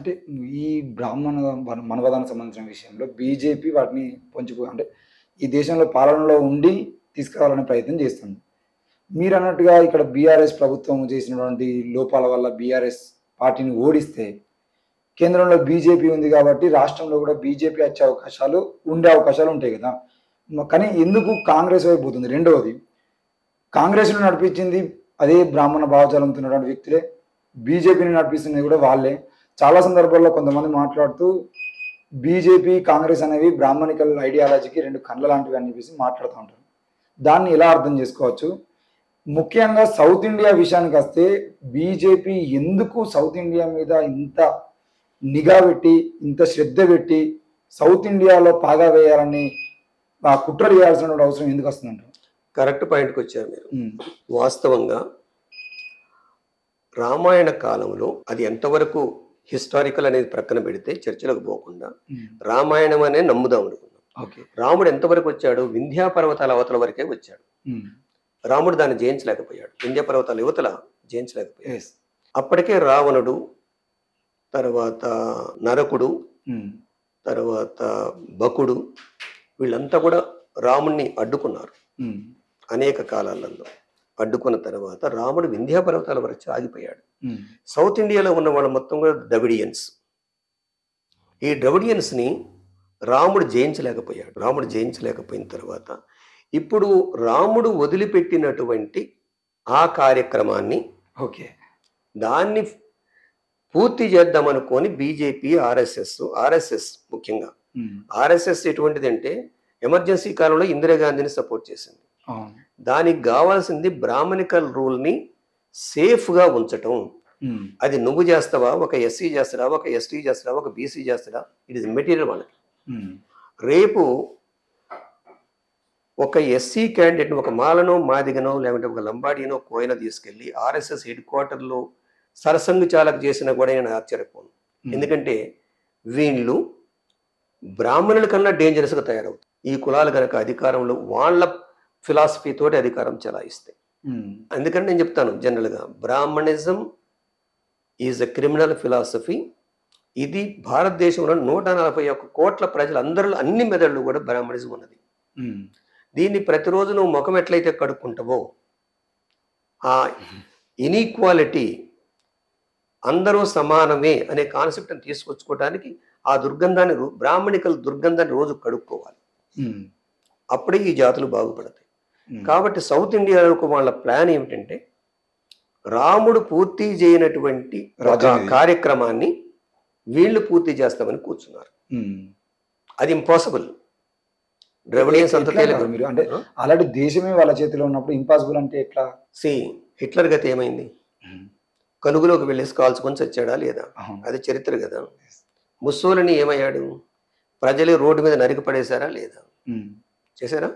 అంటే ఈ బ్రాహ్మణ వన- మనవదానికి సంబంధించిన విషయంలో బీజేపీ వాటిని పొంచుకు అంటే ఈ దేశంలో పాలనలో ఉండి తీసుకురావాలనే ప్రయత్నం చేస్తుంది మీరు అన్నట్టుగా ఇక్కడ బీఆర్ఎస్ ప్రభుత్వం చేసినటువంటి లోపాల వల్ల బీఆర్ఎస్ పార్టీని ఓడిస్తే కేంద్రంలో బీజేపీ ఉంది కాబట్టి రాష్ట్రంలో కూడా బీజేపీ వచ్చే అవకాశాలు ఉండే అవకాశాలు ఉంటాయి కదా మ- కానీ ఎందుకు కాంగ్రెస్ వైపు పోతుంది రెండవది కాంగ్రెస్ను నడిపించింది అదే బ్రాహ్మణ భావజాలంతో ఉన్నటువంటి వ్యక్తులే బీజేపీని నడిపిస్తున్నది కూడా వాళ్ళే చాలా సందర్భాల్లో కొంతమంది మాట్లాడుతూ బీజేపీ కాంగ్రెస్ అనేవి బ్రాహ్మణికల్ ఐడియాలజీకి రెండు కండ్ల లాంటివి అని చెప్పేసి మాట్లాడుతూ ఉంటారు దాన్ని ఎలా అర్థం చేసుకోవచ్చు ముఖ్యంగా సౌత్ ఇండియా విషయానికి వస్తే బీజేపీ ఎందుకు సౌత్ ఇండియా మీద ఇంత నిఘా పెట్టి ఇంత శ్రద్ధ పెట్టి సౌత్ ఇండియాలో పాగా వేయాలని ఆ కుట్ర చేయాల్సిన అవసరం ఎందుకు వస్తుందంట కరెక్ట్ పాయింట్కి వచ్చారు మీరు వాస్తవంగా రామాయణ కాలంలో అది ఎంతవరకు హిస్టారికల్ అనేది ప్రక్కన పెడితే చర్చలకు పోకుండా రామాయణం అనే నమ్ముదాం అనుకున్నాం ఓకే రాముడు ఎంతవరకు వచ్చాడు వింధ్యా పర్వతాల అవతల వరకే వచ్చాడు రాముడు దాన్ని జయించలేకపోయాడు వింధ్యా పర్వతాల యువతల జయించలేకపోయాడు ఎస్ అప్పటికే రావణుడు తర్వాత నరకుడు తర్వాత బకుడు వీళ్ళంతా కూడా రాముణ్ణి అడ్డుకున్నారు అనేక కాలాలలో అడ్డుకున్న తర్వాత రాముడు వింధ్యా పర్వతాల వరకు ఆగిపోయాడు సౌత్ ఇండియాలో ఉన్న వాళ్ళు మొత్తం కూడా ద్రవిడియన్స్ ఈ ద్రవిడియన్స్ని రాముడు జయించలేకపోయాడు రాముడు జయించలేకపోయిన తర్వాత ఇప్పుడు రాముడు వదిలిపెట్టినటువంటి ఆ కార్యక్రమాన్ని ఓకే దాన్ని పూర్తి చేద్దామనుకొని బీజేపీ ఆర్ఎస్ఎస్ ఆర్ఎస్ఎస్ ముఖ్యంగా ఆర్ఎస్ఎస్ ఎటువంటిది అంటే ఎమర్జెన్సీ కాలంలో ఇందిరాగాంధీని సపోర్ట్ చేసింది అవును దానికి కావాల్సింది బ్రాహ్మణికల్ రూల్ని సేఫ్గా ఉంచటం అది నువ్వు చేస్తావా ఒక ఎస్సీ చేస్తాడా ఒక ఎస్టీ చేస్తాడా ఒక బీసీ చేస్తాడా ఇట్ ఇస్ మెటీరియల్ వాళ్ళకి రేపు ఒక ఎస్సీ క్యాండిడేట్ ఒక మాలనో మాదిగనో లేకుంటే ఒక లంబాడినో కోయన తీసుకెళ్లి ఆర్ఎస్ఎస్ హెడ్ క్వార్టర్లో సరసంగు చాలక చేసినా కూడా నేను ఆశ్చర్యపోను ఎందుకంటే వీళ్ళు బ్రాహ్మణుల కన్నా డేంజరస్గా తయారవుతారు ఈ కులాలు కనుక అధికారంలో వాళ్ళ ఫిలాసఫీ తోటి అధికారం చెలాయిస్తాయి అందుకని నేను చెప్తాను జనరల్గా brahminism is a criminal philosophy ఇది భారతదేశంలో నూట నలభై ఒక్క కోట్ల ప్రజలందరిలో అన్ని మెదళ్ళు కూడా బ్రాహ్మణిజం ఉన్నది దీన్ని ప్రతిరోజు నువ్వు ముఖం ఎట్లయితే కడుక్కుంటావో ఆ ఇనీక్వాలిటీ అందరూ సమానమే అనే కాన్సెప్ట్ని తీసుకొచ్చుకోవడానికి ఆ దుర్గంధాన్ని రో- బ్రాహ్మణికల దుర్గంధాన్ని రోజు కడుక్కోవాలి అప్పుడే ఈ జాతులు బాగుపడతాయి కాబట్టి సౌత్ ఇండియాలో వాళ్ళ ప్లాన్ ఏమిటంటే రాముడు పూర్తి చేయనటువంటి ఒక రాజ్యం ఇది. కార్యక్రమాన్ని వీళ్ళు పూర్తి చేస్తామని కూర్చున్నారు అది ఇంపాసిబుల్ ద్రవిడియన్స్ అంత ఎట్లా తేలిక అంటారు మీరు అంటే అలాంటి దేశమే వాళ్ళ చేతిలో ఉన్నప్పుడు ఇంపాసిబుల్ అంటే ఎట్లా సి హిట్లర్ గతి ఏమైంది కలుగులోకి వెళ్ళేసి కాల్చుకొని చచ్చాడా లేదా అవును. అది చరిత్ర కదా ముస్సోలిని ఏమయ్యాడు ప్రజలే రోడ్డు మీద నరికి పడేశారా లేదా ఉమ్. చేశారా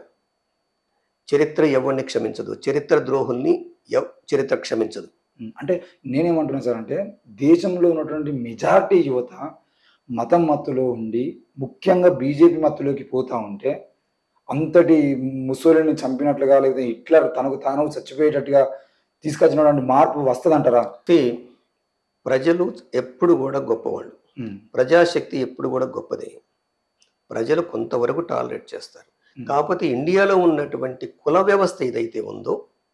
చరిత్ర ఎవరిని క్షమించదు చరిత్ర ద్రోహుల్ని ఎవ్- చరిత్ర క్షమించదు ఉమ్. అంటే నేనేమంటున్నా సార్ అంటే దేశంలో ఉన్నటువంటి మెజారిటీ యువత మతం మత్తులో ఉండి ముఖ్యంగా బీజేపీ మత్తులోకి పోతా ఉంటే అంతటి ముసలిని చంపినట్లుగా లేదా హిట్లర్ తనకు తాను చచ్చిపోయేటట్టుగా తీసుకొచ్చినటువంటి మార్పు వస్తుందంటారా See, ప్రజలు ఎప్పుడు కూడా గొప్పవాళ్ళు ఉమ్. ప్రజాశక్తి ఎప్పుడు కూడా గొప్పదే ప్రజలు కొంతవరకు టాలరేట్ చేస్తారు ఉమ్. కాకపోతే ఇండియాలో ఉన్నటువంటి కుల వ్యవస్థ ఏదైతే ఉందో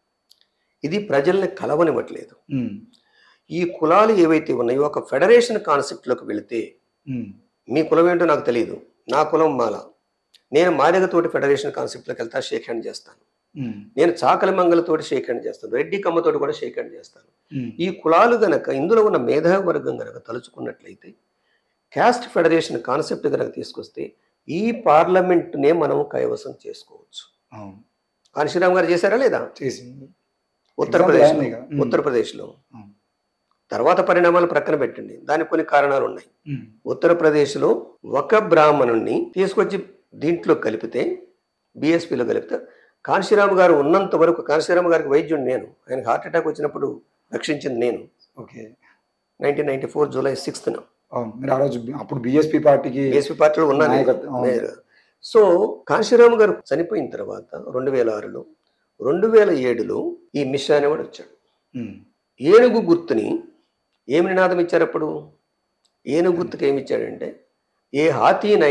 ఇది ప్రజల్ని కలవనివ్వట్లేదు ఉమ్. ఈ కులాలు ఏవైతే ఉన్నాయో ఒక ఫెడరేషన్ కాన్సెప్ట్లోకి వెళితే ఉమ్. మీ కులం ఏంటో నాకు తెలియదు నా కులం మాల నేను మాదిగతోటి ఫెడరేషన్ కాన్సెప్ట్లోకి వెళ్తా షేక్ హ్యాండ్ చేస్తాను ఉమ్. నేను చాకలి మంగళతోటి షేక్ హ్యాండ్ చేస్తాను రెడ్డి కమ్మతోటి కూడా షేక్ హ్యాండ్ చేస్తాను ఉమ్. ఈ కులాలు గనక ఇందులో ఉన్న మేధావి వర్గం గనక తలుచుకున్నట్లయితే క్యాస్ట్ ఫెడరేషన్ కాన్సెప్ట్ గనక తీసుకొస్తే ఈ పార్లమెంట్నే మనం కైవసం చేసుకోవచ్చు అవును. కాన్శీరామ్ గారు చేశారా లేదా చేసింది ఉత్తరప్రదేశ్ Example ఆయనే కదా. ఉత్తరప్రదేశ్లో అవును. తర్వాత పరిణామాలు ప్రక్కన పెట్టండి దానికి కొన్ని కారణాలు ఉన్నాయి ఉమ్. ఉత్తరప్రదేశ్లో ఒక బ్రాహ్మణుణ్ణి తీసుకొచ్చి దీంట్లో కలిపితే బీఎస్పీలో కలిపితే కాన్శీరామ్ గారు ఉన్నంత వరకు కాన్శీరామ్ గారికి వైద్యుడు నేను ఆయనకు హార్ట్ అటాక్ వచ్చినప్పుడు రక్షించింది నేను okay nineteen ninety four July సిక్స్త్న అవును మీరు ఆ రోజు అప్పుడు బిఎస్పీ పార్టీకి బీఎస్పీ పార్టీలో ఉన్నాను నాయకత్వం, అవును. నేను. సో కాశీరామ్ గారు చనిపోయిన తర్వాత రెండు వేల ఆరులో రెండు వేల ఏడులో ఈ మిషా అనేవాడు వచ్చాడు ఉమ్. ఏనుగు గుర్తుని ఏమి నినాదం ఇచ్చారు అప్పుడు ఏనుగు గుర్తుకు ఏమి ఇచ్చాడంటే ఏ హాతీనై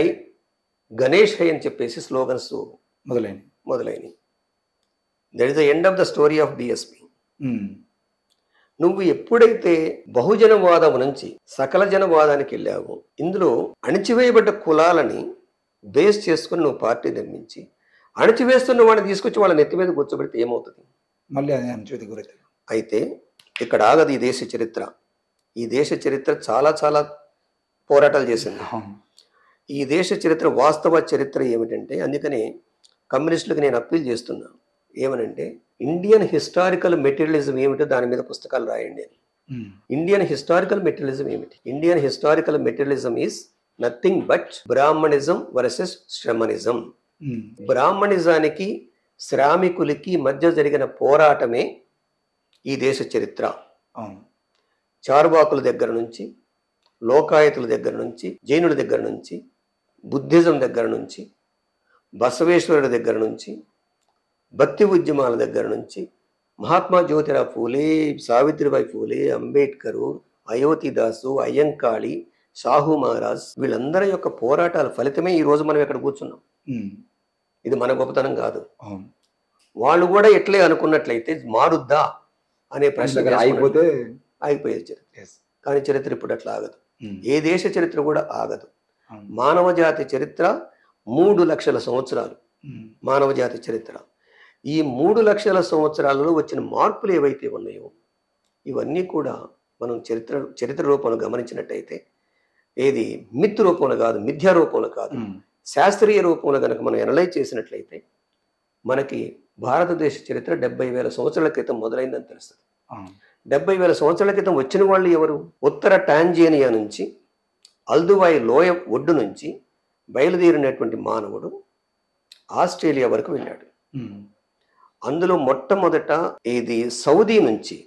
గణేష్ హై అని చెప్పేసి స్లోగన్స్ మొదలైనవి మొదలైనవి that is the end of the story of BSP um, నువ్వు ఎప్పుడైతే బహుజనవాదం నుంచి సకల జనవాదానికి వెళ్ళావో ఇందులో అణిచివేయబడ్డ కులాలని బేస్ చేసుకుని నువ్వు పార్టీ నిర్మించి అణిచివేస్తున్న వాడిని తీసుకొచ్చి వాళ్ళ నెత్తి మీద కూర్చోబెడితే ఏమవుతుంది మళ్ళీ అది అనుచేతి గురైతుంది అయితే ఇక్కడ ఆగదు ఈ దేశ చరిత్ర ఈ దేశ చరిత్ర చాలా చాలా పోరాటాలు చేసింది అవును ఈ దేశ చరిత్ర వాస్తవ చరిత్ర ఏమిటంటే అందుకని కమ్యూనిస్టులకు నేను అప్పీల్ చేస్తున్నా ఏమనంటే ఇండియన్ హిస్టారికల్ మెటీరియలిజం ఏమిటో దాని మీద పుస్తకాలు రాయండి అని ఉమ్, ఇండియన్ హిస్టారికల్ మెటీరియలిజం ఏమిటి Indian historical materialism is nothing but brahminism versus shramanism um, బ్రాహ్మణిజానికి శ్రామికులకి మధ్య జరిగిన పోరాటమే ఈ దేశ చరిత్ర అవును చారువాకుల దగ్గర నుంచి లోకాయతుల దగ్గర నుంచి జైనుల దగ్గర నుంచి బుద్ధిజం దగ్గర నుంచి బసవేశ్వరుడి దగ్గర నుంచి భక్తి ఉద్యమాల దగ్గర నుంచి మహాత్మా జ్యోతిరావు ఫూలే సావిత్రిబాయి ఫూలే అంబేద్కరు అయోతిదాసు అయ్యంకాళి షాహు మహారాజ్ వీళ్ళందరి యొక్క పోరాటాల ఫలితమే ఈ రోజు మనం ఇక్కడ కూర్చున్నాం ఉమ్, ఇది మన గొప్పతనం కాదు అవును వాళ్ళు కూడా ఎట్లే అనుకున్నట్లయితే మారుద్దా అనే ప్రశ్న దగ్గర వేసుకున్నట్టు ఆగిపోతే ఆగిపోయేది చరిత్ర yes. కానీ చరిత్ర ఇప్పుడు అట్లా ఆగదు ఉమ్, ఏ దేశ చరిత్ర కూడా ఆగదు అవును. మానవ జాతి చరిత్ర మూడు లక్షల సంవత్సరాలు ఉమ్, మానవ జాతి చరిత్ర ఈ మూడు లక్షల సంవత్సరాలలో వచ్చిన మార్పులు ఏవైతే ఉన్నాయో ఇవన్నీ కూడా మనం చరిత్ర చరిత్ర రూపంలో గమనించినట్టయితే ఏది మిత్ రూపంలో కాదు మిథ్యా రూపంలో కాదు ఉమ్, శాస్త్రీయ రూపంలో కనుక మనం ఎనలైజ్ చేసినట్లయితే మనకి భారతదేశ చరిత్ర డెబ్బై వేల సంవత్సరాల క్రితం మొదలైందని తెలుస్తుంది అవును డెబ్బై వేల సంవత్సరాల క్రితం వచ్చిన వాళ్ళు ఎవరు ఉత్తర టాంజేనియా నుంచి అల్దువాయి లోయ ఒడ్డు నుంచి బయలుదేరినటువంటి మానవుడు ఆస్ట్రేలియా వరకు వెళ్ళాడు ఉమ్, అందులో మొట్టమొదట ఇది సౌదీ నుంచి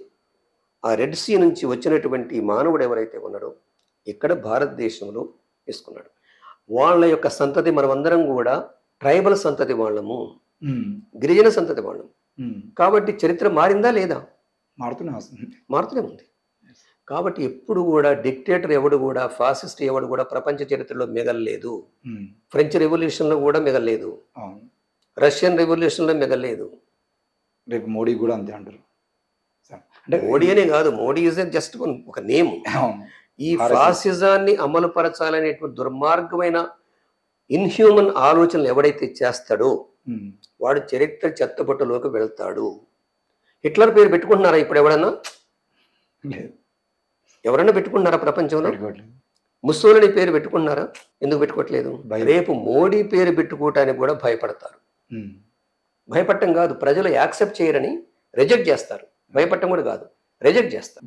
ఆ రెడ్ సీ నుంచి వచ్చినటువంటి మానవుడు ఎవరైతే ఉన్నాడో ఇక్కడ భారతదేశంలో తీసుకున్నాడు వాళ్ళ యొక్క సంతతి మనమందరం కూడా ట్రైబల్ సంతతి వాళ్ళము ఉమ్, గిరిజన సంతతి వాళ్ళము ఉమ్. కాబట్టి చరిత్ర మారిందా లేదా మారుతూనే వస్తుంది మారుతూనే ఉంది కాబట్టి ఎప్పుడు కూడా డిక్టేటర్ ఎవడు కూడా ఫాసిస్ట్ ఎవడు కూడా ప్రపంచ చరిత్రలో మిగలలేదు ఉమ్, ఫ్రెంచ్ రెవల్యూషన్లో కూడా మిగలలేదు అవును రష్యన్ రెవల్యూషన్లో మిగలలేదు రేపు మోడీ కూడా అంతే అంటారు సరే. అంటే మోడీ అనే కాదు మోడీ ఇస్ జస్ట్ ఒక నేమ్ అవును ఈ RSS. ఫాసిజాన్ని అమలుపరచాలనేటువంటి దుర్మార్గమైన ఇన్హ్యూమన్ ఆలోచనలు ఎవడైతే చేస్తాడో ఉమ్, వాడు చరిత్ర చెత్తబుట్టలోకి వెళ్తాడు హిట్లర్ పేరు పెట్టుకుంటున్నారా ఇప్పుడు ఎవడన్నా లేదు ఎవరన్నా పెట్టుకుంటున్నారా ప్రపంచంలో పెట్టుకోవట్లేదు ముస్సోలిని పేరు పెట్టుకున్నారా ఎందుకు పెట్టుకోవట్లేదు భయం. రేపు మోడీ పేరు పెట్టుకోవటానికి కూడా భయపడతారు ఉమ్, భయపడటం కాదు ప్రజలు యాక్సెప్ట్ చేయరని రిజెక్ట్ చేస్తారు భయపడటం కూడా కాదు రిజెక్ట్ చేస్తారు